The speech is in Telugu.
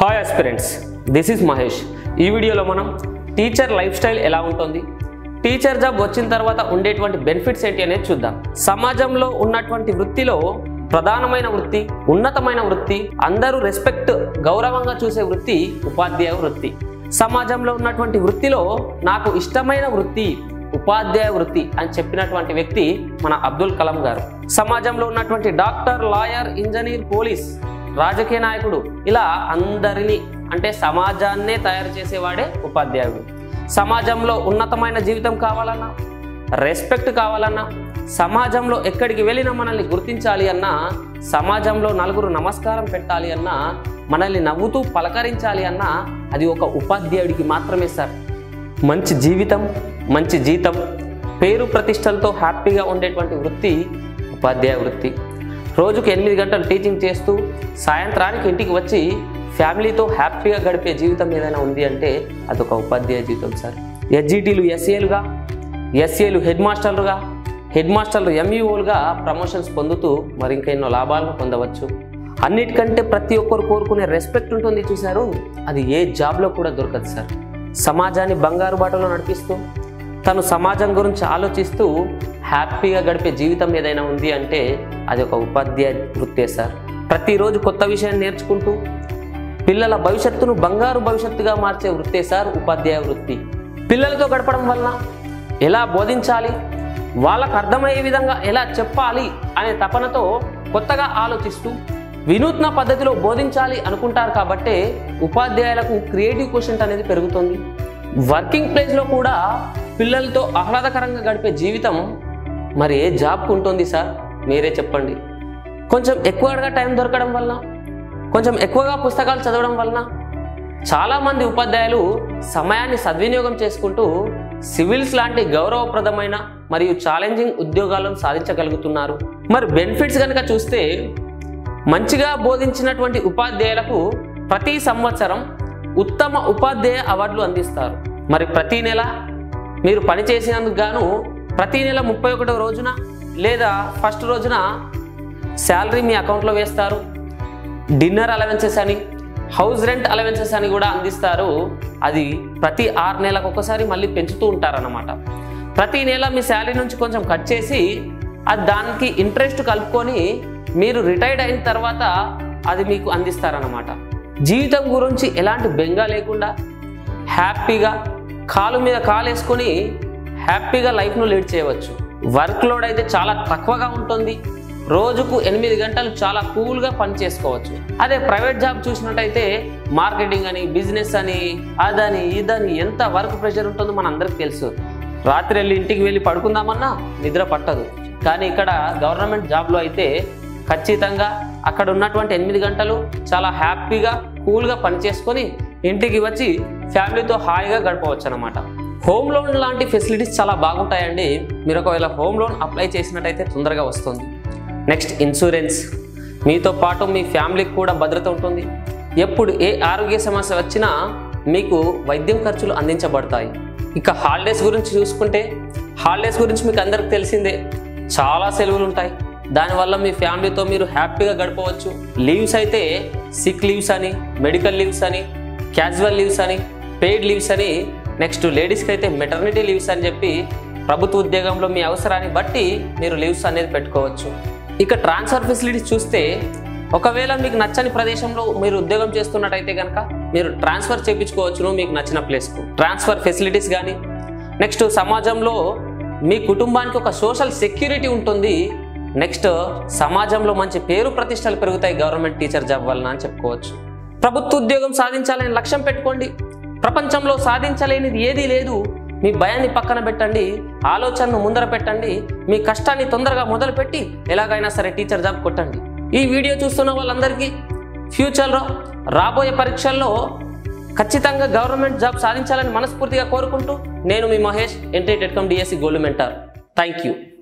hi aspirants this is Mahesh ఈ వీడియోలో మనం టీచర్ లైఫ్ స్టైల్ ఎలా ఉంటుంది టీచర్ జాబ్ వచ్చిన తర్వాత ఉండేటువంటి బెనిఫిట్స్ ఏంటి అనేది చూద్దాం సమాజంలో ఉన్నటువంటి వృత్తిలో ప్రధానమైన వృత్తి ఉన్నతమైన వృత్తి అందరూ రెస్పెక్ట్ గౌరవంగా చూసే వృత్తి ఉపాధ్యాయ వృత్తి సమాజంలో ఉన్నటువంటి వృత్తిలో నాకు ఇష్టమైన వృత్తి ఉపాధ్యాయ వృత్తి అని చెప్పినటువంటి వ్యక్తి మన అబ్దుల్ కలాం గారు సమాజంలో ఉన్నటువంటి డాక్టర్ లాయర్ ఇంజనీర్ పోలీస్ రాజకీయ నాయకుడు ఇలా అందరినీ అంటే సమాజాన్నే తయారు చేసేవాడే ఉపాధ్యాయుడు సమాజంలో ఉన్నతమైన జీవితం కావాలన్నా రెస్పెక్ట్ కావాలన్నా సమాజంలో ఎక్కడికి వెళ్ళినా మనల్ని గుర్తించాలి అన్నా సమాజంలో నలుగురు నమస్కారం పెట్టాలి అన్నా మనల్ని నవ్వుతూ పలకరించాలి అన్నా అది ఒక ఉపాధ్యాయుడికి మాత్రమే సార్ మంచి జీవితం మంచి జీతం పేరు ప్రతిష్టలతో హ్యాపీగా ఉండేటువంటి వృత్తి ఉపాధ్యాయ వృత్తి రోజుకు ఎనిమిది గంటలు టీచింగ్ చేస్తూ సాయంత్రానికి ఇంటికి వచ్చి ఫ్యామిలీతో హ్యాపీగా గడిపే జీవితం ఏదైనా ఉంది అంటే అదొక ఉపాధ్యాయ జీవితం సార్ ఎస్జిటీలు ఎస్ఏలుగా ఎస్ఏలు హెడ్ మాస్టర్లుగా హెడ్ మాస్టర్లు ఎంఈఓలుగా ప్రమోషన్స్ పొందుతూ మరి ఇంకా ఎన్నో లాభాలను పొందవచ్చు అన్నిటికంటే ప్రతి ఒక్కరు కోరుకునే రెస్పెక్ట్ ఉంటుంది చూశారు అది ఏ జాబ్లో కూడా దొరకదు సార్ సమాజాన్ని బంగారు బాటలో నడిపిస్తూ తను సమాజం గురించి ఆలోచిస్తూ హ్యాపీగా గడిపే జీవితం ఏదైనా ఉంది అంటే అది ఒక ఉపాధ్యాయ వృత్తే సార్ ప్రతిరోజు కొత్త విషయాన్ని నేర్చుకుంటూ పిల్లల భవిష్యత్తును బంగారు భవిష్యత్తుగా మార్చే వృత్తే సార్ ఉపాధ్యాయ వృత్తి పిల్లలతో గడపడం వలన ఎలా బోధించాలి వాళ్ళకు అర్థమయ్యే విధంగా ఎలా చెప్పాలి అనే తపనతో కొత్తగా ఆలోచిస్తూ వినూత్న పద్ధతిలో బోధించాలి అనుకుంటారు కాబట్టే ఉపాధ్యాయులకు క్రియేటివ్ క్వశ్చన్ అనేది పెరుగుతుంది వర్కింగ్ ప్లేస్లో కూడా పిల్లలతో ఆహ్లాదకరంగా గడిపే జీవితం మరి ఏ జాబ్కు ఉంటుంది సార్ మీరే చెప్పండి కొంచెం ఎక్కువగా టైం దొరకడం వలన కొంచెం ఎక్కువగా పుస్తకాలు చదవడం వలన చాలామంది ఉపాధ్యాయులు సమయాన్ని సద్వినియోగం చేసుకుంటూ సివిల్స్ లాంటి గౌరవప్రదమైన మరియు ఛాలెంజింగ్ ఉద్యోగాలను సాధించగలుగుతున్నారు మరి బెనిఫిట్స్ కనుక చూస్తే మంచిగా బోధించినటువంటి ఉపాధ్యాయులకు ప్రతి సంవత్సరం ఉత్తమ ఉపాధ్యాయ అవార్డులు అందిస్తారు మరి ప్రతి నెల మీరు పని చేసినందుకు గాను ప్రతి నెల ముప్పై ఒకటో రోజున లేదా ఫస్ట్ రోజున శాలరీ మీ అకౌంట్లో వేస్తారు డిన్నర్ అలవెన్సెస్ అని హౌస్ రెంట్ అలవెన్సెస్ అని కూడా అందిస్తారు అది ప్రతి ఆరు నెలలకు ఒకసారి మళ్ళీ పెంచుతూ ఉంటారన్నమాట ప్రతి నెల మీ శాలరీ నుంచి కొంచెం కట్ చేసి అది దానికి ఇంట్రెస్ట్ కలుపుకొని మీరు రిటైర్డ్ అయిన తర్వాత అది మీకు అందిస్తారన్నమాట జీవితం గురించి ఎలాంటి బెంగ లేకుండా హ్యాపీగా కాలు మీద కాలు వేసుకొని హ్యాపీగా లైఫ్ను లీడ్ చేయవచ్చు వర్క్ లోడ్ అయితే చాలా తక్కువగా ఉంటుంది రోజుకు ఎనిమిది గంటలు చాలా కూల్గా పని చేసుకోవచ్చు అదే ప్రైవేట్ జాబ్ చూసినట్టయితే మార్కెటింగ్ అని బిజినెస్ అని అదని ఇదని ఎంత వర్క్ ప్రెషర్ ఉంటుందో మన అందరికి తెలుసు రాత్రి వెళ్ళి ఇంటికి వెళ్ళి పడుకుందామన్నా నిద్ర పట్టదు కానీ ఇక్కడ గవర్నమెంట్ జాబ్లో అయితే ఖచ్చితంగా అక్కడ ఉన్నటువంటి ఎనిమిది గంటలు చాలా హ్యాపీగా కూల్గా పని చేసుకొని ఇంటికి వచ్చి ఫ్యామిలీతో హాయిగా గడపవచ్చు అనమాట హోమ్ లోన్ లాంటి ఫెసిలిటీస్ చాలా బాగుంటాయండి మీరు ఒకవేళ హోమ్ లోన్ అప్లై చేసినట్టయితే తొందరగా వస్తుంది నెక్స్ట్ ఇన్సూరెన్స్ మీతో పాటు మీ ఫ్యామిలీకి కూడా భద్రత ఉంటుంది ఎప్పుడు ఏ ఆరోగ్య సమస్య వచ్చినా మీకు వైద్యం ఖర్చులు అందించబడతాయి ఇక హాలిడేస్ గురించి చూసుకుంటే హాలిడేస్ గురించి మీకు అందరికి తెలిసిందే చాలా సెలవులు ఉంటాయి దానివల్ల మీ ఫ్యామిలీతో మీరు హ్యాపీగా గడపవచ్చు లీవ్స్ అయితే సిక్ లీవ్స్ అని మెడికల్ లీవ్స్ అని క్యాజువల్ లీవ్స్ అని పెయిడ్ లీవ్స్ అని నెక్స్ట్ లేడీస్కి అయితే మెటర్నిటీ లీవ్స్ అని చెప్పి ప్రభుత్వ ఉద్యోగంలో మీ అవసరాన్ని బట్టి మీరు లీవ్స్ అనేది పెట్టుకోవచ్చు ఇక ట్రాన్స్ఫర్ ఫెసిలిటీస్ చూస్తే ఒకవేళ మీకు నచ్చని ప్రదేశంలో మీరు ఉద్యోగం చేస్తున్నట్టయితే కనుక మీరు ట్రాన్స్ఫర్ చేయించుకోవచ్చును మీకు నచ్చిన ప్లేస్కు ట్రాన్స్ఫర్ ఫెసిలిటీస్ కానీ నెక్స్ట్ సమాజంలో మీ కుటుంబానికి ఒక సోషల్ సెక్యూరిటీ ఉంటుంది నెక్స్ట్ సమాజంలో మంచి పేరు ప్రతిష్టలు పెరుగుతాయి గవర్నమెంట్ టీచర్ జాబ్ వలన అని చెప్పుకోవచ్చు ప్రభుత్వ ఉద్యోగం సాధించాలని లక్ష్యం పెట్టుకోండి ప్రపంచంలో సాధించలేనిది ఏదీ లేదు మీ భయాన్ని పక్కన పెట్టండి ఆలోచనను ముందర పెట్టండి మీ కష్టాన్ని తొందరగా మొదలుపెట్టి ఎలాగైనా సరే టీచర్ జాబ్ కొట్టండి ఈ వీడియో చూస్తున్న వాళ్ళందరికీ ఫ్యూచర్లో రాబోయే పరీక్షల్లో ఖచ్చితంగా గవర్నమెంట్ జాబ్ సాధించాలని మనస్ఫూర్తిగా కోరుకుంటూ నేను మీ Mahesh entry TET cum DSC gold mentor thank you